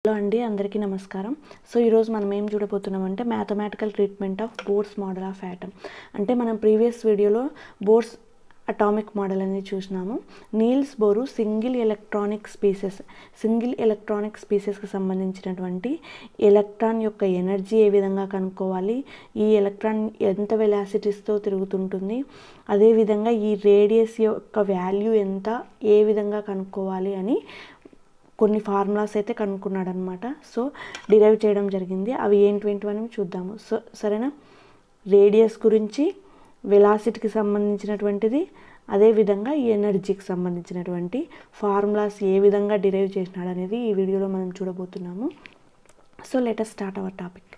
hello అండి అందరికీ నమస్కారం సో ఈరోజు మనం ఏం చూడబోతున్నామంటే mathematical treatment of Bohr's model of atom అంటే మనం ప్రీవియస్ వీడియోలో బోర్స్ అటామిక్ మోడల్ అనేది చూసినాము Niels Bohr single electronic species single electronic స్పీసెస్కి సంబంధించినటువంటి ఎలక్ట్రాన్ యొక్క ఎనర్జీ ఏ విధంగా కనుక్కోవాలి ఈ ఎలక్ట్రాన్ ఎంత వెలాసిటీస్తో తిరుగుతుంటుంది అదేవిధంగా ఈ రేడియస్ యొక్క వాల్యూ ఎంత ఏ విధంగా కనుక్కోవాలి అని కొన్ని ఫార్ములాస్ అయితే కనుక్కున్నాడు అనమాట సో డిరైవ్ చేయడం జరిగింది అవి ఏంటివేంటివని చూద్దాము సో సరేనా రేడియస్ గురించి వెలాసిటీకి సంబంధించినటువంటిది అదేవిధంగా ఈ ఎనర్జీకి సంబంధించినటువంటి ఫార్ములాస్ ఏ విధంగా డిరైవ్ చేసినాడు అనేది ఈ వీడియోలో మనం చూడబోతున్నాము so let's start our topic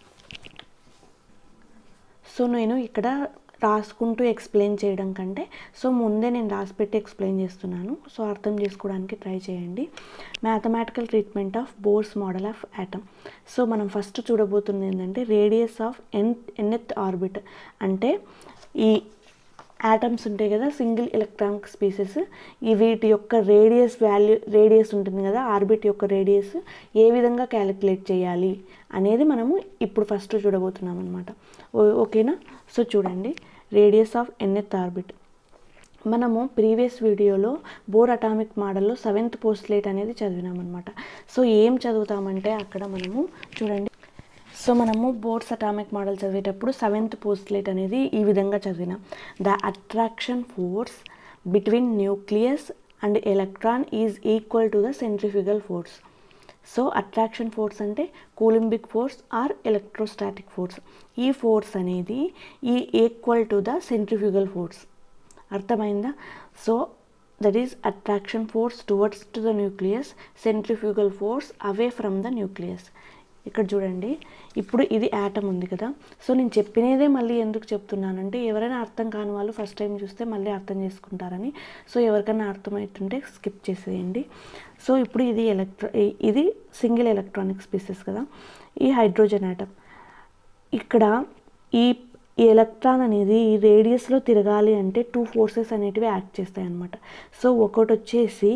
so నేను ఇక్కడ రాసుకుంటూ ఎక్స్ప్లెయిన్ చేయడం కంటే సో ముందే నేను రాసిపెట్టి ఎక్స్ప్లెయిన్ చేస్తున్నాను సో అర్థం చేసుకోవడానికి ట్రై చేయండి mathematical treatment of Bohr's model of atom so మనం ఫస్ట్ చూడబోతుంది ఏంటంటే radius of N nth orbit అంటే ఈ యాటమ్స్ ఉంటాయి కదా సింగిల్ ఎలక్ట్రానిక్ స్పీసెస్ ఈ వీటి యొక్క రేడియస్ వాల్యూ రేడియస్ ఉంటుంది కదా ఆర్బిట్ యొక్క రేడియస్ ఏ విధంగా క్యాలిక్యులేట్ చేయాలి అనేది మనము ఇప్పుడు ఫస్ట్ చూడబోతున్నాం అనమాట ఓకేనా సో చూడండి రేడియస్ ఆఫ్ ఎన్ఎత్ ఆర్బిట్ మనము ప్రీవియస్ వీడియోలో బోర్ అటామిక్ మోడల్లో సెవెంత్ పోస్ట్లేట్ అనేది చదివినాం అనమాట సో ఏం చదువుతామంటే అక్కడ మనము చూడండి సో మనము బోర్డ్స్ అటామిక్ మోడల్ చదివేటప్పుడు సెవెంత్ పోస్ట్లేట్ అనేది ఈ విధంగా చదివినాం the attraction force between nucleus and electron is equal to the centrifugal force so attraction force అంటే coulombic force or electrostatic force ఈ ఫోర్స్ అనేది ఈ equal to the centrifugal force అర్థమైందా so that is attraction force towards to the nucleus centrifugal force away from the nucleus ఇక్కడ చూడండి ఇప్పుడు ఇది atom ఉంది కదా సో నేను చెప్పినదే మళ్ళీ ఎందుకు చెప్తున్నానంటే ఎవరైనా అర్థం కాని వాళ్ళు ఫస్ట్ టైం చూస్తే మళ్ళీ అర్థం చేసుకుంటారని సో ఎవరికైనా అర్థమవుతుంటే స్కిప్ చేసేయండి సో ఇప్పుడు ఇది ఎలక్ట్రా ఇది సింగిల్ ఎలక్ట్రానిక్ స్పీసెస్ కదా ఈ హైడ్రోజన్ యాటమ్ ఇక్కడ ఈ ఈ ఎలక్ట్రాన్ అనేది ఈ రేడియస్లో తిరగాలి అంటే టూ ఫోర్సెస్ అనేటివి యాక్ట్ చేస్తాయి అన్నమాట సో ఒకటి వచ్చేసి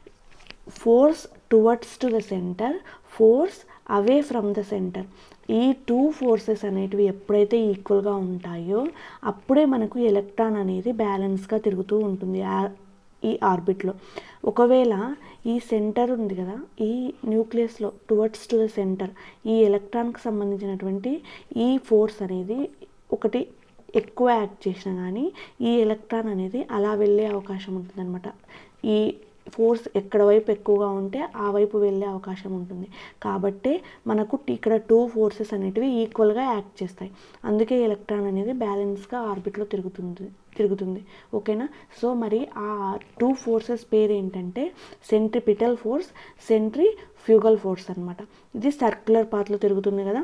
force towards to the centre force away from the centre ఈ టూ ఫోర్సెస్ అనేటివి ఎప్పుడైతే ఈక్వల్గా ఉంటాయో అప్పుడే మనకు ఎలక్ట్రాన్ అనేది బ్యాలెన్స్గా తిరుగుతూ ఉంటుంది ఈ ఆర్బిట్లో ఒకవేళ ఈ సెంటర్ ఉంది కదా ఈ న్యూక్లియస్లో టువర్డ్స్ టు ద సెంటర్ ఈ ఎలక్ట్రాన్కి సంబంధించినటువంటి ఈ ఫోర్స్ అనేది ఒకటి ఎక్కువ యాక్ట్ చేసినా కానీ ఈ ఎలక్ట్రాన్ అనేది అలా వెళ్ళే అవకాశం ఉంటుందన్నమాట ఈ ఫోర్స్ ఎక్కడ వైపు ఎక్కువగా ఉంటే ఆ వైపు వెళ్ళే అవకాశం ఉంటుంది కాబట్టి మనకు ఇక్కడ టూ ఫోర్సెస్ అనేటివి ఈక్వల్గా యాక్ట్ చేస్తాయి అందుకే ఎలక్ట్రాన్ అనేది బ్యాలెన్స్గా ఆర్బిట్లో తిరుగుతుంది తిరుగుతుంది ఓకేనా సో మరి ఆ టూ ఫోర్సెస్ పేరు ఏంటంటే centripetal force centrifugal force అనమాట ఇది సర్క్యులర్ పాత్లో తిరుగుతుంది కదా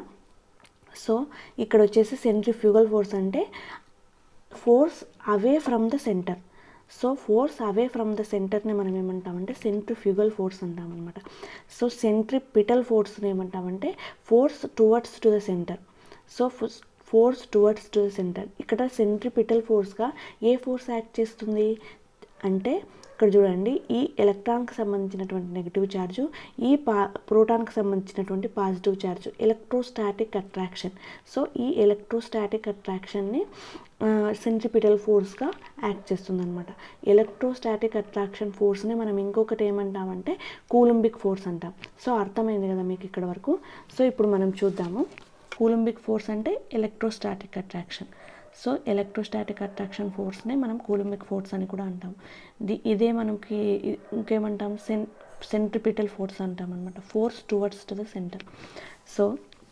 సో ఇక్కడ వచ్చేసి సెంట్రిఫ్యూగల్ ఫోర్స్ అంటే force away from the centre so force away from the సెంటర్ని మనం ఏమంటామంటే సెంట్రిఫ్యూగల్ ఫోర్స్ అంటామన్నమాట సో సెంట్రిపిటల్ ఫోర్స్ని ఏమంటామంటే force towards to the centre so force towards to the centre ఇక్కడ సెంట్రిపిటల్ ఫోర్స్గా ఏ ఫోర్స్ యాక్ట్ చేస్తుంది అంటే ఇక్కడ చూడండి ఈ ఎలక్ట్రాన్కి సంబంధించినటువంటి నెగిటివ్ ఛార్జు ఈ పా ప్రోటాన్కి సంబంధించినటువంటి positive charge electrostatic attraction so ఈ ఎలక్ట్రోస్టాటిక్ అట్రాక్షన్ని సెంట్రిపిటల్ ఫోర్స్గా యాక్ట్ చేస్తుందన్నమాట ఎలక్ట్రోస్టాటిక్ అట్రాక్షన్ ఫోర్స్ని మనం ఇంకొకటి ఏమంటామంటే కూలంబిక్ ఫోర్స్ అంటాం సో అర్థమైంది కదా మీకు ఇక్కడ వరకు సో ఇప్పుడు మనం చూద్దాము కూలంబిక్ ఫోర్స్ అంటే electrostatic attraction so electrostatic attraction ఫోర్స్ని మనం కూలంబిక్ ఫోర్స్ అని కూడా అంటాం ది ఇదే మనకి ఇంకేమంటాం సెన్ సెంట్రిపిటల్ ఫోర్స్ అంటాం అనమాట force towards to the centre so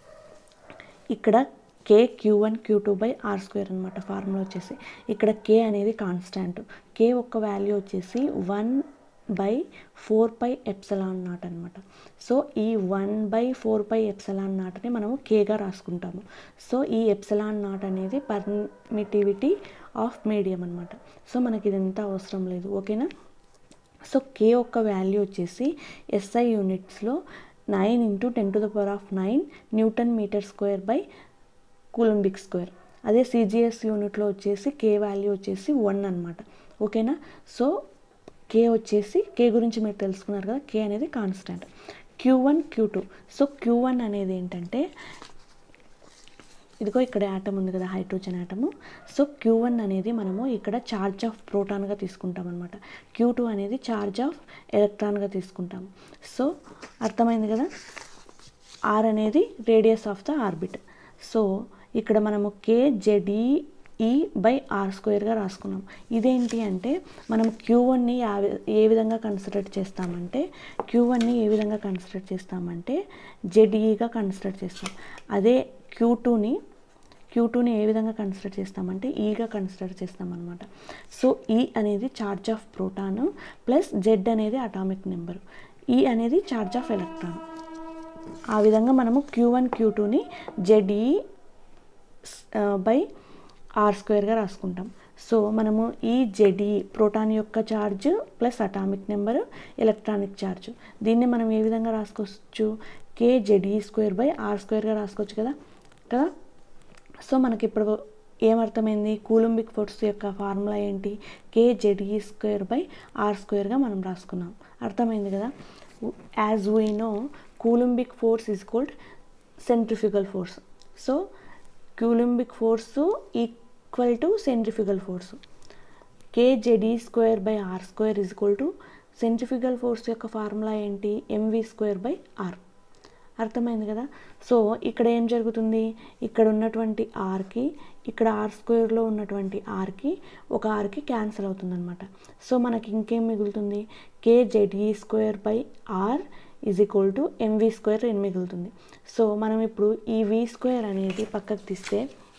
ఇక్కడ K Q one Q two by R square అనమాట ఫార్ములా వచ్చేసి ఇక్కడ కే అనేది కాన్స్టాంట్ కే ఒక్క వాల్యూ వచ్చేసి one by four pi epsilon naught అనమాట సో ఈ one by four pi epsilon నాట్ని మనము కేగా రాసుకుంటాము సో ఈ ఎప్సలాన్ నాట్ అనేది పర్మిటివిటీ ఆఫ్ మీడియం అనమాట సో మనకి ఇదంతా అవసరం లేదు ఓకేనా సో కే యొక్క వాల్యూ వచ్చేసి ఎస్ఐ యూనిట్స్లో nine into ten to the power of nine newton metre square by coulombic square అదే సిజిఎస్ యూనిట్లో వచ్చేసి కే వాల్యూ వచ్చేసి వన్ అనమాట ఓకేనా సో కే వచ్చేసి కే గురించి మీరు తెలుసుకున్నారు కదా కే అనేది constant Q one Q two so Q one అనేది ఏంటంటే ఇదిగో ఇక్కడ యాటమ్ ఉంది కదా hydrogen atom so Q one అనేది మనము ఇక్కడ ఛార్జ్ ఆఫ్ ప్రోటాన్గా తీసుకుంటాం అనమాట క్యూ టూ అనేది ఛార్జ్ ఆఫ్ ఎలక్ట్రాన్గా తీసుకుంటాం సో అర్థమైంది కదా ఆర్ అనేది radius of the orbit so ఇక్కడ మనము కేజెడి ఈ బై ఆర్ స్క్వేర్గా రాసుకున్నాం ఇదేంటి అంటే మనం క్యూ వన్ని ఏ విధంగా కన్సిడర్ చేస్తామంటే క్యూ వన్ని ఏ విధంగా కన్సిడర్ చేస్తామంటే జెడ్ఈగా కన్సిడర్ చేస్తాం అదే క్యూ టూని క్యూ టూని ఏ విధంగా కన్సిడర్ చేస్తామంటే ఈగా కన్సిడర్ చేస్తామన్నమాట సో ఈ అనేది charge of proton plus Z అనేది అటామిక్ నెంబర్ ఈ అనేది ఛార్జ్ ఆఫ్ ఎలక్ట్రాన్ ఆ విధంగా మనము క్యూ వన్ క్యూ టూని జెడ్ఈ బై ఆర్ స్క్వేర్గా రాసుకుంటాం సో మనము ఈ జెడి ప్రోటాన్ యొక్క charge plus atomic number electronic charge దీన్ని మనం ఏ విధంగా రాసుకోవచ్చు K ZE square by R స్క్వేర్గా రాసుకోవచ్చు కదా కదా సో మనకి ఇప్పుడు ఏమర్థమైంది కూలంబిక్ ఫోర్స్ యొక్క ఫార్ములా ఏంటి K Z E square by R స్క్వేర్గా మనం రాసుకున్నాం అర్థమైంది కదా as we know coulombic force is called centrifugal force so coulombic force equal to centrifugal force K Z E square by R square is equal to centrifugal force యొక్క formula ఏంటి M V square by R అర్థమైంది కదా so ఇక్కడ ఏం జరుగుతుంది ఇక్కడ ఉన్నటువంటి ఆర్కి ఇక్కడ ఆర్ స్క్వేర్లో ఉన్నటువంటి ఆర్కి ఒక ఆర్కి క్యాన్సిల్ అవుతుంది అనమాట సో మనకి ఇంకేం మిగులుతుంది K Z E square by R is equal to M V square అని మిగులుతుంది సో మనం ఇప్పుడు ఈ వి స్క్వేర్ అనేది పక్కకు తీస్తే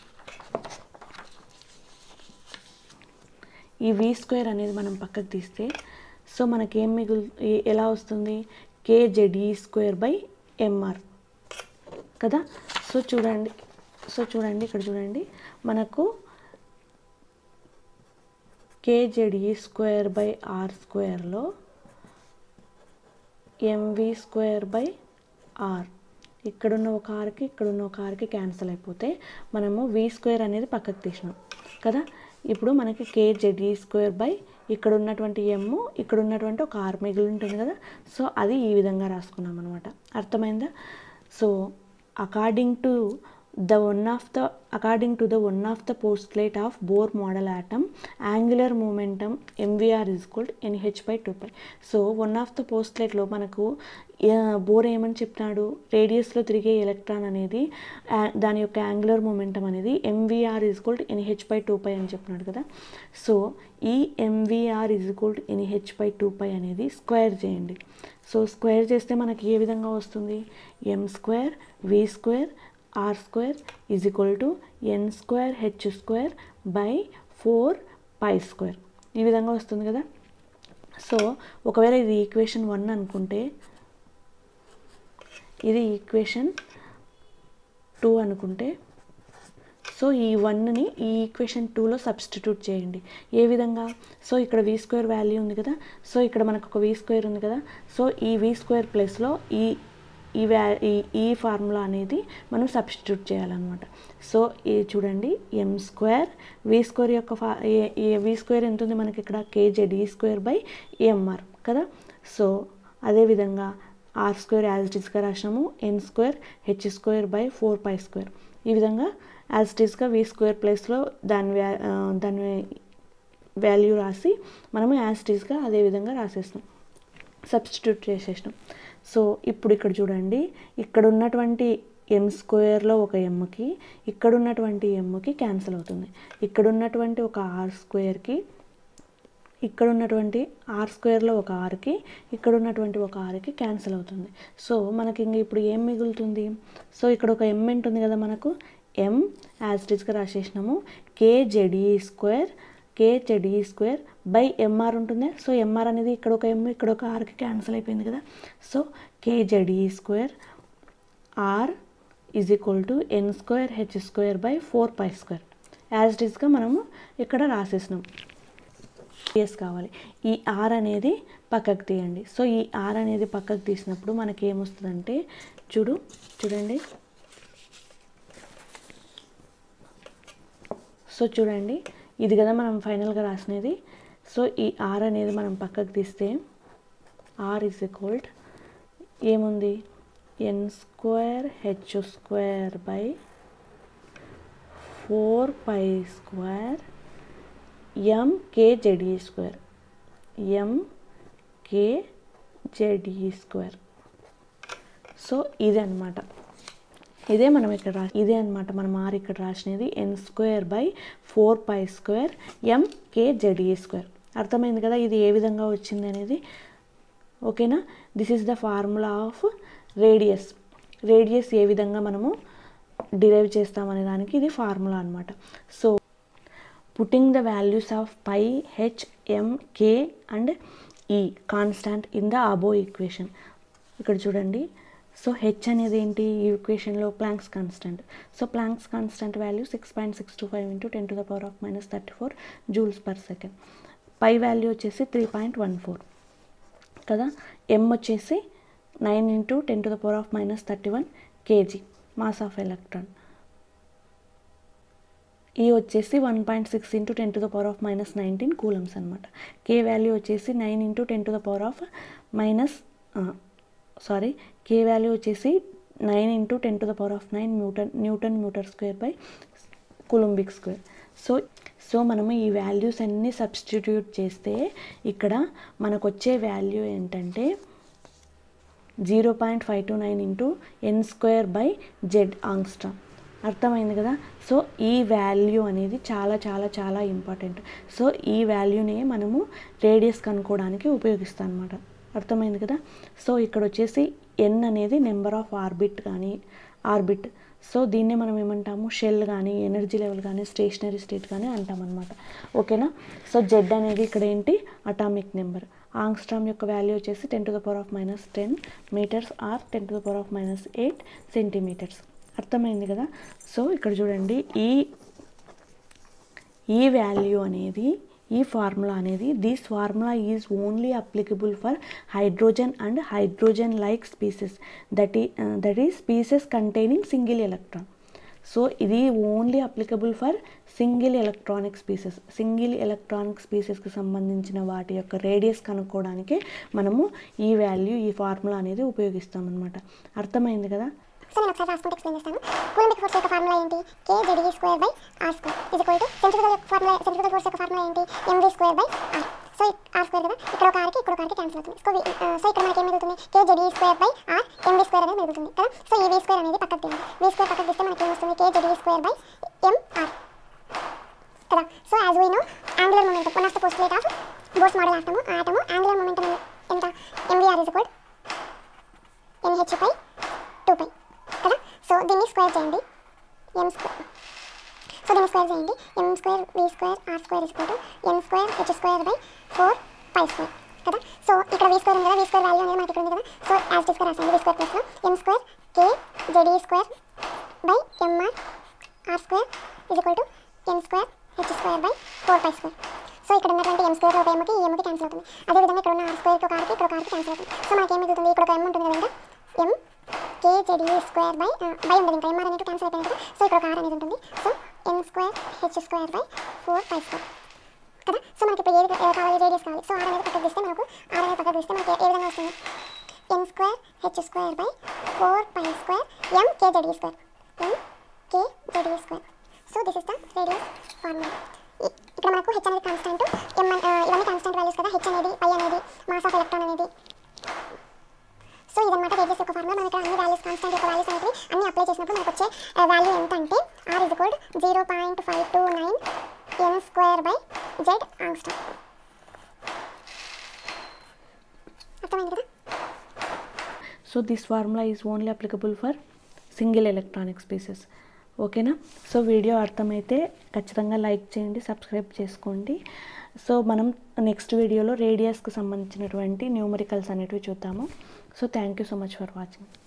ఈ వి స్క్వేర్ అనేది మనం పక్కకు తీస్తే సో మనకి ఏం మిగులు ఎలా వస్తుంది కేజెడ్ఈ స్క్వేర్ బై ఎంఆర్ కదా సో చూడండి సో చూడండి ఇక్కడ చూడండి మనకు కేజెడ్ఈ స్క్వేర్ బై ఆర్ స్క్వేర్లో ఎంవి స్క్వేర్ బై ఆర్ ఇక్కడున్న ఒక ఆర్కి ఇక్కడున్న ఒక ఆర్కి క్యాన్సిల్ అయిపోతే మనము వి స్క్వేర్ అనేది పక్కకు తీసినాం కదా ఇప్పుడు మనకి కేజెడ్ఈ స్క్వేర్ బై ఇక్కడ ఉన్నటువంటి ఎమ్ ఇక్కడ ఉన్నటువంటి ఒక ఆర్ మిగిలి ఉంటుంది కదా సో అది ఈ విధంగా రాసుకున్నాం అనమాట అర్థమైందా so according to the one of the according to the one of the postulate of Bohr model atom angular momentum mvr is equal to nh by 2 pi so one of the పోస్ట్లైట్లో మనకు Bohr ఏమని చెప్తున్నాడు రేడియస్లో తిరిగే electron అనేది ఆ- దాని యొక్క angular momentum అనేది M V R is equal to N H by two pi అని చెప్పినాడు కదా సో ఈ M V R is equal to N H by two pi అనేది స్క్వేర్ చేయండి సో స్క్వేర్ చేస్తే మనకి ఏ విధంగా వస్తుంది M square V square R square is equal to N square H square by four pi square ఈ విధంగా వస్తుంది కదా సో ఒకవేళ ఇది ఈక్వేషన్ వన్ అనుకుంటే ఇది ఈక్వేషన్ టూ అనుకుంటే సో ఈ వన్ని ఈ ఈక్వేషన్ టూలో సబ్స్టిట్యూట్ చేయండి ఏ విధంగా సో ఇక్కడ వి స్క్వేర్ వాల్యూ ఉంది కదా సో ఇక్కడ మనకు ఒక వి స్క్వేర్ ఉంది కదా సో ఈ వి స్క్వేర్ ప్లేస్లో ఈ ఈ వ్యా ఈ ఈ ఫార్ములా అనేది మనం సబ్స్టిట్యూట్ చేయాలన్నమాట సో ఈ చూడండి ఎం స్క్వేర్ వి స్క్వేర్ యొక్క ఫా ఏ వి స్క్వేర్ ఎంత ఉంది మనకి ఇక్కడ K Z E square by M R కదా సో అదేవిధంగా ఆర్ స్క్వేర్ యాజ్ ఇట్ ఈస్గా రాసినాము N square H square by four pi square ఈ విధంగా యాజ్ ఇట్ ఈస్గా వి స్క్వేర్ ప్లేస్లో దాని వ్యా ఆ, దాని వాల్యూ రాసి మనము యాజ్ ఇట్ ఈస్గా అదే విధంగా రాసేస్తాం సబ్స్టిట్యూట్ చేసేసినాం సో ఇప్పుడు ఇక్కడ చూడండి ఇక్కడ ఉన్నటువంటి ఎం స్క్వేర్లో ఒక ఎమ్కి ఇక్కడ ఉన్నటువంటి ఎమ్కి క్యాన్సిల్ అవుతుంది ఇక్కడ ఉన్నటువంటి ఒక ఆర్ స్క్వేర్కి ఇక్కడ ఉన్నటువంటి ఆర్ స్క్వేర్లో ఒక ఆర్కి ఇక్కడ ఉన్నటువంటి ఒక ఆర్కి క్యాన్సిల్ అవుతుంది సో మనకి ఇంక ఇప్పుడు ఏం మిగులుతుంది సో ఇక్కడ ఒక ఎం ఉంటుంది కదా మనకు ఎం యాజ్ టీస్గా రాసేసినాము K Z E square K Z E square by M R ఉంటుంది సో ఎంఆర్ అనేది ఇక్కడ ఒక ఎం ఇక్కడ ఒక ఆర్కి క్యాన్సిల్ అయిపోయింది కదా so K Z E square R is equal to N square H square by four pi square as it ఈస్గా మనము ఇక్కడ రాసేసినాం ఎస్ కావాలి ఈ ఆర్ అనేది పక్కకు తీయండి సో ఈ ఆర్ అనేది పక్కకు తీసినప్పుడు మనకి ఏమొస్తుందంటే చూడు చూడండి సో చూడండి ఇది కదా మనం ఫైనల్గా రాసినది సో ఈ ఆర్ అనేది మనం పక్కకు తీస్తే ఆర్ ఇస్ ఈక్వల్డ్ ఏముంది N square H square by four pi square M K Z E square M K Z E square so ఇది అనమాట ఇదే మనం ఇక్కడ రా ఇదే అనమాట మనం ఆర్ ఇక్కడ రాసినది N square by four pi square M K Z E square అర్థమైంది కదా ఇది ఏ విధంగా వచ్చింది అనేది ఓకేనా this is the formula of radius radius ఏ విధంగా మనము డిరైవ్ చేస్తామనే దానికి ఇది ఫార్ములా అనమాట so putting the values of pi H M K and E constant in the above equation ఇక్కడ చూడండి సో హెచ్ అనేది ఏంటి ఈ ఈక్వేషన్లో Planck's constant so Planck's constant value six point six two five into ten to the power of minus thirty four joules per second pi value వచ్చేసి three point one four కదా M వచ్చేసి nine into ten to the power of minus thirty one K G mass of electron E వచ్చేసి one point six into ten to the power of minus nineteen coulombs అనమాట K value వచ్చేసి nine into ten to the power of minus sorry K value వచ్చేసి nine into ten to the power of nine newton newton metre square by coulombic square so so మనము ఈ values అన్నీ substitute చేస్తే ఇక్కడ మనకు వచ్చే value ఏంటంటే zero point five two nine into N square by Z angstrom అర్థమైంది కదా సో ఈ వాల్యూ అనేది చాలా చాలా చాలా ఇంపార్టెంట్ సో ఈ వాల్యూనే మనము రేడియస్ కనుక్కోవడానికి ఉపయోగిస్తాం అనమాట అర్థమైంది కదా సో ఇక్కడ వచ్చేసి ఎన్ అనేది నెంబర్ ఆఫ్ ఆర్బిట్ కానీ ఆర్బిట్ సో దీన్నే మనం ఏమంటాము షెల్ కానీ ఎనర్జీ లెవెల్ కానీ స్టేషనరీ స్టేట్ కానీ అంటాం అనమాట ఓకేనా సో జెడ్ అనేది ఇక్కడ ఏంటి అటామిక్ నెంబర్ ఆంగ్స్ట్రామ్ యొక్క వాల్యూ వచ్చేసి ten to the power of minus ten metres or ten to the power of minus eight centimetres అర్థమైంది కదా సో ఇక్కడ చూడండి ఈ ఈ వాల్యూ అనేది ఈ ఫార్ములా అనేది this formula is only applicable for hydrogen and hydrogen like species that ఈ దట్ ఈ species containing single electron so ఇది only applicable for single electronic species single electronic స్పీసెస్కి సంబంధించిన వాటి యొక్క రేడియస్ కనుక్కోవడానికి మనము ఈ వాల్యూ ఈ ఫార్ములా అనేది ఉపయోగిస్తాం అనమాట అర్థమైంది కదా సో నేను ఒకసారి రాసుకుంటే ఎక్స్ప్లెయిన్ చేస్తాను కూలంబిక్ ఫోర్స్ యొక్క ఫార్ములా ఏంటి K Z E square by R square is equal to centrifugal formula centrifugal force యొక్క ఫార్ములా ఏంటి M V square by R so R square కదా ఇక్కడ ఒక ఆర్కి ఇక్కడ ఒక ఆర్కి క్యాన్సిల్ అవుతుంది సో వి- ఆ, సో ఇక్కడ మనకి ఏం మిగులుతుంది K Z E square by R M V square అనేది మిగులుతుంది కదా సో ఈ వి స్క్వేర్ అనేది పక్కకు తీయాలి వి స్క్వేర్ పక్కకు తీస్తే మనకి ఏం వస్తుంది K Z E square by M R కదా so as we know angular momentum one of the postulate of Bohr's model atom ఆ ఆటము యాంగులర్ మొమెంటం ఎంత M V R is equal N H pi two pi కదా so దీన్ని square చేయండి M square so దీన్ని square చేయండి M square V square R square is to M square H square by four pi square కదా so ఇక్కడ V square ఉంది కదా V square value అనేది మనకి ఇక్కడ ఉంది కదా సో యాజ్ టీ స్క్వేర్ రాసండి వి స్క్వేర్ ప్లస్లో M square K Z E square by M R R square is equal to M square H square by four pi square so ఇక్కడ ఉన్నటువంటి ఎం స్క్వేర్ ఒక ఎంకి ఈ ఎంకి క్యాన్సిల్ అవుతుంది అదేవిధంగా ఇక్కడ ఉన్న ఆర్ స్క్వేర్కి ఒక ఆర్కి ఇక్కడ ఒక ఆర్కి క్యాన్సిల్ అవుతుంది సో మనకి ఏం మిగులుతుంది ఇక్కడ ఒక ఎం ఉంటుంది కదా M K Z E square by by ఉండదు ఇంకా ఎంఆర్ అనేది క్యాన్సిల్ అయిపోయింది కదా సో ఇక్కడ ఒక ఆర్ అనేది ఉంటుంది so M square H square by four pi square కదా సో మనకి ఇప్పుడు ఏది ఏ కావాలి రేడియస్ కావాలి సో ఆర్ అనేది పక్కకు తీస్తే మనకు ఆర్ అనేది పక్కకు తీస్తే మనకి ఏ విధంగా వస్తుంది M square H square by four pi square M K Z E square M K Z E square so this is the radius formula ఇక్కడ మనకు హెచ్ అనేది కాన్స్టెంట్ ఎం ఇవన్నీ కాన్స్టెంట్ వాల్యూస్ కదా హెచ్ అనేది పై అనేది మాస్ ఆఫ్ ఎలక్ట్రాన్ అనేది so ఇదన్నమాట radius యొక్క ఫార్ములా మనం ఇక్కడ అన్ని వాల్యూస్ కాన్స్టెంట్ యొక్క వాల్యూస్ అనేవి అన్ని అప్లై చేసినప్పుడు మనకు వచ్చే వాల్యూ ఎంత అంటే R is called zero point five two nine N square by Z angstrom అర్థమైంది కదా so this formula is only applicable for single electronic species ఓకేనా సో వీడియో అర్థమైతే ఖచ్చితంగా లైక్ చేయండి సబ్స్క్రైబ్ చేసుకోండి సో మనం నెక్స్ట్ వీడియోలో రేడియస్కి సంబంధించినటువంటి న్యూమరికల్స్ అనేటివి చూద్దాము so thank you so much for watching